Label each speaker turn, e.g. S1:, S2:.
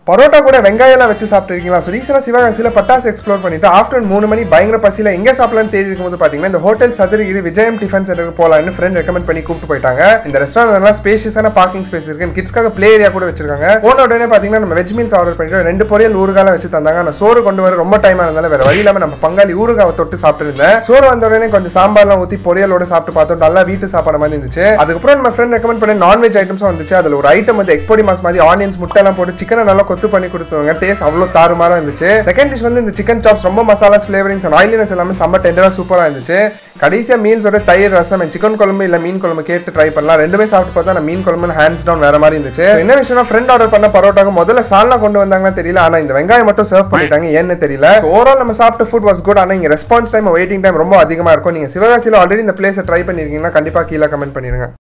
S1: பரோட்டா கூட வெங்காயம் எல்லாம் வச்சு சாப்பிட்டுருக்கீங்களா ஸோ ரீசெண்டாக சிவகாசியில் பட்டாசு எக்ஸ்ப்ளோர் பண்ணிட்டு ஆஃப்டர்நூன் மூணு மணி பயங்கர பசியில் எங்கே சாப்பிடலாம்னு தேடி இருக்கும்போது பார்த்தீங்கன்னா இந்த ஹோட்டல் சதுரகிரி விஜயம் டிஃபன் சென்டருக்கு போகலான்னு ஃப்ரெண்ட் ரெக்கமெண்ட் பண்ணி கூப்பிட்டு போயிட்டாங்க இந்த ரெஸ்டாரண்ட் நல்லா ஸ்பேஷியஸான பார்க்கிங் ஸ்பேஸ் இருக்கு கிட்ஸ்க்காக ப்ளே ஏரியா கூட வச்சிருக்காங்க போன உடனே பார்த்தீங்கன்னா நம்ம வெஜ் மீல்ஸ் ஆர்டர் பண்ணிட்டு ரெண்டு பொரியல் ஊறுகாலாம் வச்சு தந்தாங்க நான் சோறு கொண்டு வர ரொம்ப டைம் ஆனதால வேற வழி இல்லாம நம்ம பங்காளி ஊறுகாவை தொட்டு சாப்பிட்டு இருந்தேன் சோறு வந்த உடனே கொஞ்சம் சாம்பார்லாம் ஊற்றி பொரியலோட சாப்பிட்டு பார்த்தோம் நல்லா வீட்டு சாப்பாடு மாதிரி இருந்துச்சு அதுக்கப்புறம் நம்ம ஃப்ரெண்ட் ரெக்கமெண்ட் பண்ண நான்வெஜ் ஐட்டம்ஸும் வந்துச்சு அதில் ஒரு ஐட்டம் வந்து எக் பொடி மாஸ் மாதிரி ஆனியன்ஸ் முட்டை எல்லாம் போட்டு சிக்கனை நல்லா கொத்து பண்ணி கொடுத்தாங்க டேஸ்ட் அவ்வளோ தாறுமாறா இருந்துச்சு செகண்ட் டிஷ் வந்து இந்த சிக்கன் சாப்ஸ் ரொம்ப மசாலாஸ் ஃபிளேவரிங்ஸ் அண்ட் ஆயிலினஸ் எல்லாமே செம்ம டெண்டராக சூப்பராக இருந்துச்சு கடைசியாக மீல்ஸோட தயிர் ரசம் சிக்கன் குழம்பு இல்லை மீன் குழம்பு கேட்டு ட்ரை பண்ணலாம் ரெண்டுமே சாப்பிட்டு பார்த்தா நான் மீன் குழம்பு ஹேண்ட்ஸ் டவுன் வேற மாதிரி இருந்துச்சு என்ன விஷயம்னா ஃப்ரெண்ட் ஆர்டர் பண்ண பரோட்டாக்கு முதல்ல சால்னா கொண்டு வந்தாங்கன்னா தெரியல ஆனா இந்த வெங்காயம் மட்டும் சர்வ் பண்ணிட்டாங்க ஏன்னு தெரியல ஓவரால் நம்ம சாப்பிட்ட ஃபுட் வாஸ் குட் ஆனா இங்க ரெஸ்பான்ஸ் டைம் வெயிட்டிங் டைம் ரொம்ப அதிகமா இருக்கும் நீங்க சிவகாசியில் ஆல்ரெடி இந்த பிளேஸை ட்ரை பண்ணிருக்கீங்கன்னா கண்டிப்பா கீழே கமெண்ட் பண்ணிருங்க